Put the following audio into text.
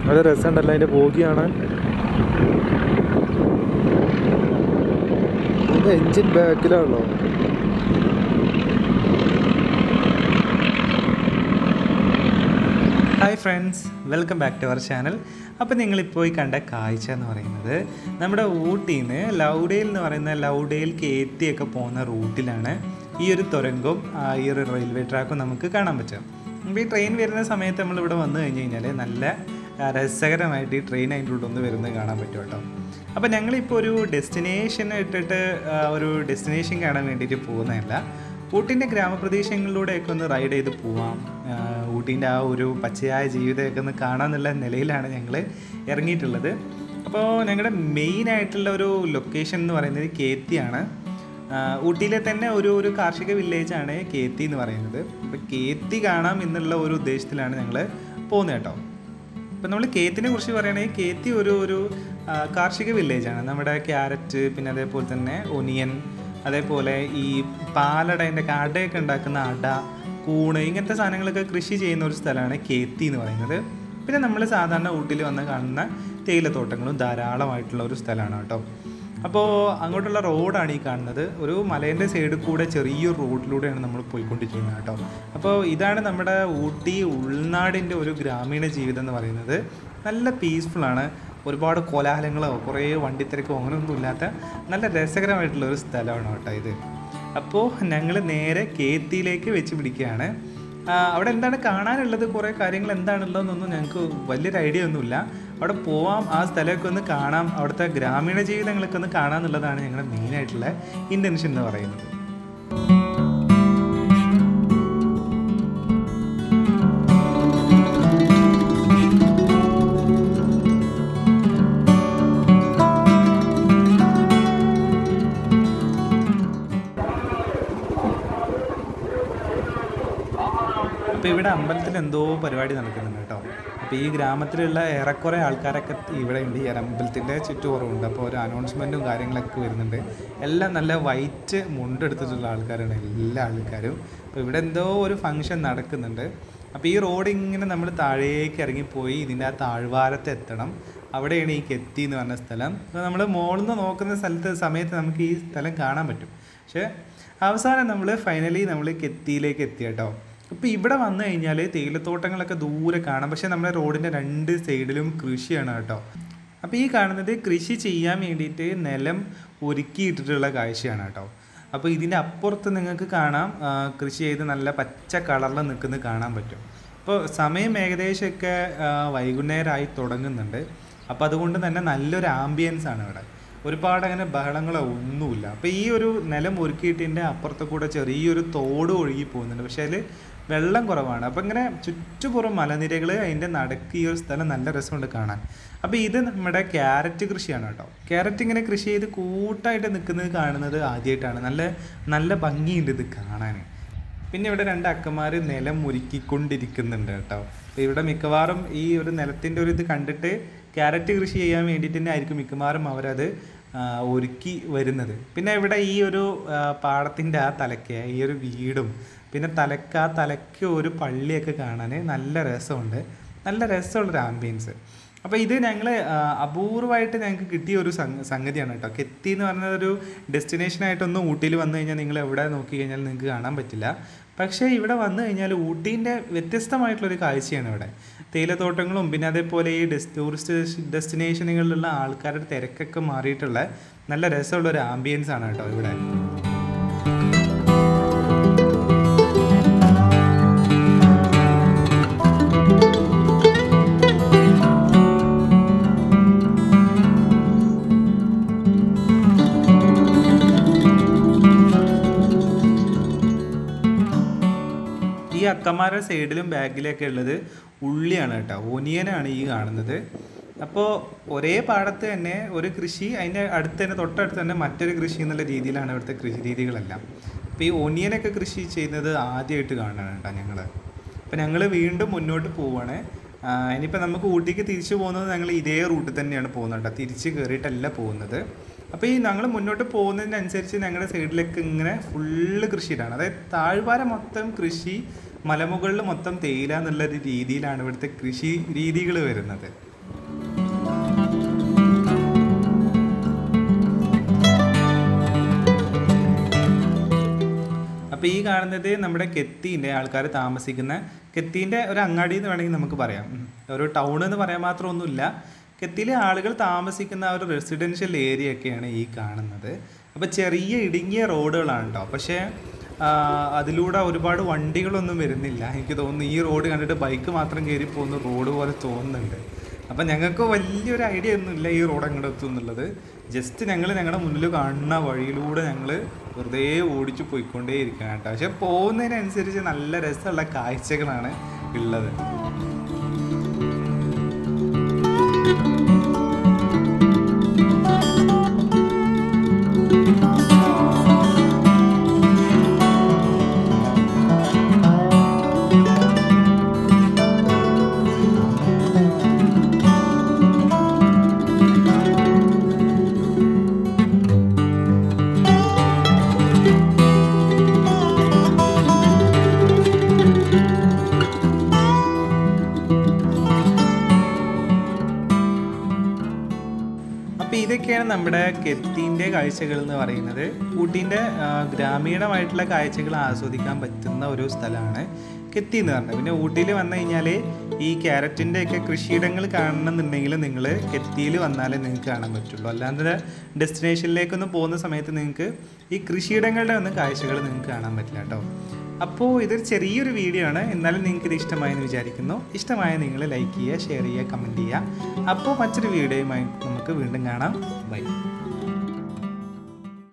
നല്ല രസമുണ്ടല്ലോ അതിൻ്റെ ബോഗി കാണാൻ ഇതിൻ്റെ എൻജിൻ ബാക്കിലാണല്ലോ hi friends welcome back to our channel അപ്പോൾ നിങ്ങളിപ്പോൾ ഈ കണ്ട കാഴ്ച എന്ന് പറയുന്നത് നമ്മുടെ ഊട്ടിയിൽ നിന്ന് ലൗഡേൽ എന്ന് പറയുന്ന ലൗഡേൽ കേത്തിയൊക്കെ പോകുന്ന റൂട്ടിലാണ് ഈ ഒരു തുരങ്കവും ആ, ഈ ഒരു റെയിൽവേ ട്രാക്കും നമുക്ക് കാണാൻ പറ്റും അപ്പോൾ ഈ ട്രെയിൻ വരുന്ന സമയത്ത് നമ്മളിവിടെ വന്നു കഴിഞ്ഞ് കഴിഞ്ഞാൽ നല്ല ആ, രസകരമായിട്ട് ഈ ട്രെയിൻ അതിൻ്റെ ഉള്ളിൽ ഒന്ന് വരുന്നത് കാണാൻ പറ്റും കേട്ടോ അപ്പോൾ ഞങ്ങളിപ്പോൾ ഒരു ഡെസ്റ്റിനേഷൻ ഇട്ടിട്ട് ആ, ഒരു ഡെസ്റ്റിനേഷൻ കാണാൻ വേണ്ടിയിട്ട് പോകുന്നതല്ല ഊട്ടിൻ്റെ ഗ്രാമപ്രദേശങ്ങളിലൂടെയൊക്കെ ഒന്ന് റൈഡ് ചെയ്ത് പോവാം ആഹ് ഊട്ടിൻ്റെ ആ ഒരു പച്ചയായ ജീവിതമൊക്കെ ഒന്ന് കാണാമെന്നുള്ള നിലയിലാണ് ഞങ്ങൾ ഇറങ്ങിയിട്ടുള്ളത് അപ്പോൾ ഞങ്ങളുടെ മെയിൻ ആയിട്ടുള്ള ഒരു ലൊക്കേഷൻ എന്ന് പറയുന്നത് കേത്തിയാണ് ആഹ് ഊട്ടിയിലെ തന്നെ ഒരു ഒരു കാർഷിക വില്ലേജാണ് കേത്തി എന്ന് പറയുന്നത് അപ്പോൾ കേത്തി കാണാം എന്നുള്ള ഒരു ഉദ്ദേശത്തിലാണ് ഞങ്ങൾ പോകുന്നത് കേട്ടോ ഇപ്പം നമ്മൾ കേത്തിനെ കുറിച്ച് പറയുകയാണെങ്കിൽ കേത്തി ഒരു ഒരു ആ, കാർഷിക വില്ലേജാണ് നമ്മുടെ ക്യാരറ്റ് പിന്നെ അതേപോലെ തന്നെ ഒനിയൻ അതേപോലെ ഈ പാലടേൻ്റെ അടയൊക്കെ ഉണ്ടാക്കുന്ന അട കൂണ് ഇങ്ങനത്തെ സാധനങ്ങളൊക്കെ കൃഷി ചെയ്യുന്ന ഒരു സ്ഥലമാണ് കേത്തി എന്ന് പറയുന്നത് പിന്നെ നമ്മൾ സാധാരണ ഊട്ടിൽ വന്ന് കാണുന്ന തേയിലത്തോട്ടങ്ങളും ധാരാളമായിട്ടുള്ള ഒരു സ്ഥലമാണ് കേട്ടോ അപ്പോൾ അങ്ങോട്ടുള്ള റോഡാണ് ഈ കാണുന്നത് ഒരു മലേൻ്റെ സൈഡിൽ കൂടെ ചെറിയൊരു റോഡിലൂടെയാണ് നമ്മൾ പോയിക്കൊണ്ടിരിക്കുന്നത് കേട്ടോ അപ്പോൾ ഇതാണ് നമ്മുടെ ഊട്ടി ഉൾനാടിൻ്റെ ഒരു ഗ്രാമീണ ജീവിതം എന്ന് പറയുന്നത് നല്ല പീസ്ഫുള്ളാണ് ഒരുപാട് കോലാഹലങ്ങളോ കുറേ വണ്ടിത്തിരക്കോ അങ്ങനെയൊന്നും ഇല്ലാത്ത നല്ല രസകരമായിട്ടുള്ള ഒരു സ്ഥലമാണ് കേട്ടോ ഇത് അപ്പോൾ ഞങ്ങൾ നേരെ കേത്തിയിലേക്ക് വെച്ച് പിടിക്കുകയാണ് ആ, അവിടെ എന്താണ് കാണാനുള്ളത് കുറേ കാര്യങ്ങൾ എന്താണുള്ളതെന്നൊന്നും ഞങ്ങൾക്ക് വലിയൊരു ഐഡിയ ഒന്നുമില്ല അവിടെ പോവാം ആ സ്ഥലമൊക്കെ ഒന്ന് കാണാം അവിടുത്തെ ഗ്രാമീണ ജീവിതങ്ങളൊക്കെ ഒന്ന് കാണാമെന്നുള്ളതാണ് ഞങ്ങളുടെ മെയിനായിട്ടുള്ള ഇൻറ്റൻഷൻ എന്ന് പറയുന്നത് അപ്പോൾ ഇവിടെ അമ്പലത്തിൽ എന്തോ പരിപാടി നടക്കുന്നുണ്ട് കേട്ടോ അപ്പോൾ ഈ ഗ്രാമത്തിലുള്ള ഏറെക്കുറെ ആൾക്കാരൊക്കെ ഇവിടെ ഉണ്ട് ഈ അമ്പലത്തിൻ്റെ ചുറ്റുപുറമുണ്ട് അപ്പോൾ ഒരു അനൗൺസ്മെൻറ്റും കാര്യങ്ങളൊക്കെ വരുന്നുണ്ട് എല്ലാം നല്ല വൈറ്റ് മുണ്ടെടുത്തിട്ടുള്ള ആൾക്കാരാണ് എല്ലാ ആൾക്കാരും അപ്പോൾ ഇവിടെ എന്തോ ഒരു ഫംഗ്ഷൻ നടക്കുന്നുണ്ട് അപ്പോൾ ഈ റോഡ് ഇങ്ങനെ നമ്മൾ താഴേക്ക് ഇറങ്ങിപ്പോയി ഇതിൻ്റെ ആ താഴ്വാരത്ത് എത്തണം അവിടെയാണ് ഈ കെത്തി എന്ന് പറഞ്ഞ സ്ഥലം അപ്പോൾ നമ്മൾ മുകളിൽ നിന്ന് നോക്കുന്ന സ്ഥലത്ത് സമയത്ത് നമുക്ക് ഈ സ്ഥലം കാണാൻ പറ്റും പക്ഷേ അവസാനം നമ്മൾ ഫൈനലി നമ്മൾ കെത്തിയിലേക്ക് എത്തി കേട്ടോ ഇപ്പോൾ ഇവിടെ വന്നു കഴിഞ്ഞാൽ തേയിലത്തോട്ടങ്ങളൊക്കെ ദൂരെ കാണാം പക്ഷേ നമ്മുടെ റോഡിൻ്റെ രണ്ട് സൈഡിലും കൃഷിയാണ് കേട്ടോ അപ്പോൾ ഈ കാണുന്നത് കൃഷി ചെയ്യാൻ വേണ്ടിയിട്ട് നിലം ഒരുക്കിയിട്ടിട്ടുള്ള കാഴ്ചയാണ് കേട്ടോ അപ്പോൾ ഇതിൻ്റെ അപ്പുറത്ത് നിങ്ങൾക്ക് കാണാം ആ, കൃഷി ചെയ്ത് നല്ല പച്ച കളറിൽ നിൽക്കുന്നത് കാണാൻ പറ്റും അപ്പോൾ സമയം ഏകദേശമൊക്കെ ആ, വൈകുന്നേരമായി തുടങ്ങുന്നുണ്ട് അപ്പോൾ അതുകൊണ്ട് തന്നെ നല്ലൊരു ആംബിയൻസ് ആണ് ഇവിടെ ഒരുപാട് അങ്ങനെ ബഹളങ്ങളോ ഒന്നുമില്ല അപ്പോൾ ഈ ഒരു നിലം ഒരുക്കിയിട്ടിൻ്റെ അപ്പുറത്ത് കൂടെ ചെറിയൊരു തോട് ഒഴുകി പോകുന്നുണ്ട് പക്ഷേ അതിൽ വെള്ളം കുറവാണ് അപ്പോൾ ഇങ്ങനെ ചുറ്റുപുറം മലനിരകൾ അതിൻ്റെ നടുക്ക് ഈ ഒരു സ്ഥലം നല്ല രസമുണ്ട് കാണാൻ അപ്പോൾ ഇത് നമ്മുടെ ക്യാരറ്റ് കൃഷിയാണ് കേട്ടോ ക്യാരറ്റ് ഇങ്ങനെ കൃഷി ചെയ്ത് കൂട്ടായിട്ട് നിൽക്കുന്നത് കാണുന്നത് ആദ്യമായിട്ടാണ് നല്ല നല്ല ഭംഗിയുണ്ട് ഇത് കാണാൻ പിന്നെ ഇവിടെ രണ്ട് അക്കന്മാർ നിലം മുരുക്കിക്കൊണ്ടിരിക്കുന്നുണ്ട് കേട്ടോ അപ്പോൾ ഇവിടെ മിക്കവാറും ഈ ഒരു നിലത്തിൻ്റെ ഒരു ഇത് കണ്ടിട്ട് ക്യാരറ്റ് കൃഷി ചെയ്യാൻ വേണ്ടിയിട്ട് തന്നെ ആയിരിക്കും മിക്കവാറും അവരത് ആ, ഒരുക്കി വരുന്നത് പിന്നെ ഇവിടെ ഈ ഒരു ആ, പാടത്തിൻ്റെ ആ തലയ്ക്ക് ഈ ഒരു വീടും പിന്നെ തലക്ക് ആ തലയ്ക്ക് ഒരു പള്ളിയൊക്കെ കാണാൻ നല്ല രസമുണ്ട് നല്ല രസമുള്ളൊരു ആംബിയൻസ് അപ്പോൾ ഇത് ഞങ്ങൾ അപൂർവമായിട്ട് ഞങ്ങൾക്ക് കിട്ടിയ ഒരു സംഗ- സംഗതിയാണ് കേട്ടോ കെത്തി എന്ന് പറഞ്ഞ ഒരു ഡെസ്റ്റിനേഷനായിട്ടൊന്നും ഊട്ടിയിൽ വന്നു കഴിഞ്ഞാൽ നിങ്ങൾ എവിടെ നോക്കി കഴിഞ്ഞാൽ നിങ്ങൾക്ക് കാണാൻ പറ്റില്ല പക്ഷേ ഇവിടെ വന്നു കഴിഞ്ഞാൽ ഊട്ടീൻ്റെ വ്യത്യസ്തമായിട്ടുള്ളൊരു കാഴ്ചയാണ് ഇവിടെ തേയിലത്തോട്ടങ്ങളും പിന്നെ അതേപോലെ ഈ ഡെസ് ടൂറിസ്റ്റ് ഡെസ്റ്റിനേഷനുകളിലുള്ള ആൾക്കാരുടെ തിരക്കൊക്കെ മാറിയിട്ടുള്ള നല്ല രസമുള്ള ഒരു ആംബിയൻസ് ആണ് കേട്ടോ ഇവിടെ ഈ അക്കന്മാരുടെ സൈഡിലും ബാക്കിലൊക്കെ ഉള്ളത് ഉള്ളിയാണ് കേട്ടോ ഒനിയനാണ് ഈ കാണുന്നത് അപ്പോൾ ഒരേ പാടത്ത് തന്നെ ഒരു കൃഷി അതിൻ്റെ അടുത്ത് തന്നെ തൊട്ടടുത്ത് തന്നെ മറ്റൊരു കൃഷി എന്നുള്ള രീതിയിലാണ് ഇവിടുത്തെ കൃഷി രീതികളെല്ലാം അപ്പോൾ ഈ ഒനിയനൊക്കെ കൃഷി ചെയ്യുന്നത് ആദ്യമായിട്ട് കാണാണ് കേട്ടോ ഞങ്ങൾ അപ്പോൾ ഞങ്ങൾ വീണ്ടും മുന്നോട്ട് പോവുകയാണ് ആ, ഇനിയിപ്പോൾ നമുക്ക് ഊട്ടിക്ക് തിരിച്ചു പോകുന്നത് ഞങ്ങൾ ഇതേ റൂട്ടിൽ തന്നെയാണ് പോകുന്നത് കേട്ടോ തിരിച്ച് കയറിയിട്ടല്ല പോകുന്നത് അപ്പോൾ ഈ ഞങ്ങൾ മുന്നോട്ട് പോകുന്നതിനനുസരിച്ച് ഞങ്ങളുടെ സൈഡിലേക്ക് ഇങ്ങനെ ഫുള്ള് കൃഷിയിലാണ് അതായത് താഴ്വാര മൊത്തം കൃഷി മലമുകളിൽ മൊത്തം തേയില എന്നുള്ള ഒരു രീതിയിലാണ് ഇവിടുത്തെ കൃഷി രീതികൾ വരുന്നത് അപ്പോൾ ഈ കാണുന്നത് നമ്മുടെ കെത്തീൻ്റെ ആൾക്കാർ താമസിക്കുന്ന കെത്തീൻ്റെ ഒരു അങ്ങാടി എന്ന് വേണമെങ്കിൽ നമുക്ക് പറയാം ഉം. ഒരു ടൗൺ എന്ന് പറയാൻ മാത്രമൊന്നുമില്ല കെത്തിയിലെ ആളുകൾ താമസിക്കുന്ന ആ ഒരു റെസിഡൻഷ്യൽ ഏരിയ ഒക്കെയാണ് ഈ കാണുന്നത് അപ്പോൾ ചെറിയ ഇടുങ്ങിയ റോഡുകളാണ് കേട്ടോ പക്ഷേ ആ, അതിലൂടെ ഒരുപാട് വണ്ടികളൊന്നും വരുന്നില്ല എനിക്ക് തോന്നുന്നു ഈ റോഡ് കണ്ടിട്ട് ബൈക്ക് മാത്രം കയറി പോകുന്ന റോഡ് പോലെ തോന്നുന്നുണ്ട് അപ്പം ഞങ്ങൾക്ക് വലിയൊരു ഐഡിയ ഒന്നുമില്ല ഈ റോഡ് അങ്ങോട്ട് എത്തും എന്നുള്ളത് ജസ്റ്റ് ഞങ്ങൾ ഞങ്ങളുടെ മുന്നിൽ കാണുന്ന വഴിയിലൂടെ ഞങ്ങൾ വെറുതെ ഓടിച്ചു പോയിക്കൊണ്ടേ ഇരിക്കണം കേട്ടോ പക്ഷെ പോകുന്നതിനനുസരിച്ച് നല്ല രസമുള്ള കാഴ്ചകളാണ് ഉള്ളത് അപ്പോൾ ഇതൊക്കെയാണ് നമ്മുടെ കെത്തീൻ്റെ കാഴ്ചകൾ എന്ന് പറയുന്നത് ഊട്ടീൻ്റെ ആ, ഗ്രാമീണമായിട്ടുള്ള കാഴ്ചകൾ ആസ്വദിക്കാൻ പറ്റുന്ന ഒരു സ്ഥലമാണ് കെത്തി എന്ന് പറഞ്ഞത് പിന്നെ ഊട്ടിയിൽ വന്നു കഴിഞ്ഞാൽ ഈ ക്യാരറ്റിൻ്റെ ഒക്കെ കൃഷിയിടങ്ങൾ കാണണമെന്നുണ്ടെങ്കിൽ നിങ്ങൾ കെത്തിയിൽ വന്നാലേ നിങ്ങൾക്ക് കാണാൻ പറ്റുള്ളൂ അല്ലാതെ ഡെസ്റ്റിനേഷനിലേക്കൊന്നും പോകുന്ന സമയത്ത് നിങ്ങൾക്ക് ഈ കൃഷിയിടങ്ങളുടെ ഒന്നും കാഴ്ചകൾ നിങ്ങൾക്ക് കാണാൻ പറ്റില്ല കേട്ടോ അപ്പോൾ ഇതൊരു ചെറിയൊരു വീഡിയോ ആണ് എന്നാലും നിങ്ങൾക്ക് ഇത് ഇഷ്ടമായെന്ന് വിചാരിക്കുന്നു ഇഷ്ടമായ നിങ്ങൾ ലൈക്ക് ചെയ്യുക ഷെയർ ചെയ്യുക കമൻറ്റ് ചെയ്യുക അപ്പോൾ മറ്റൊരു വീഡിയോയുമായി നമുക്ക് വീണ്ടും കാണാം ബൈ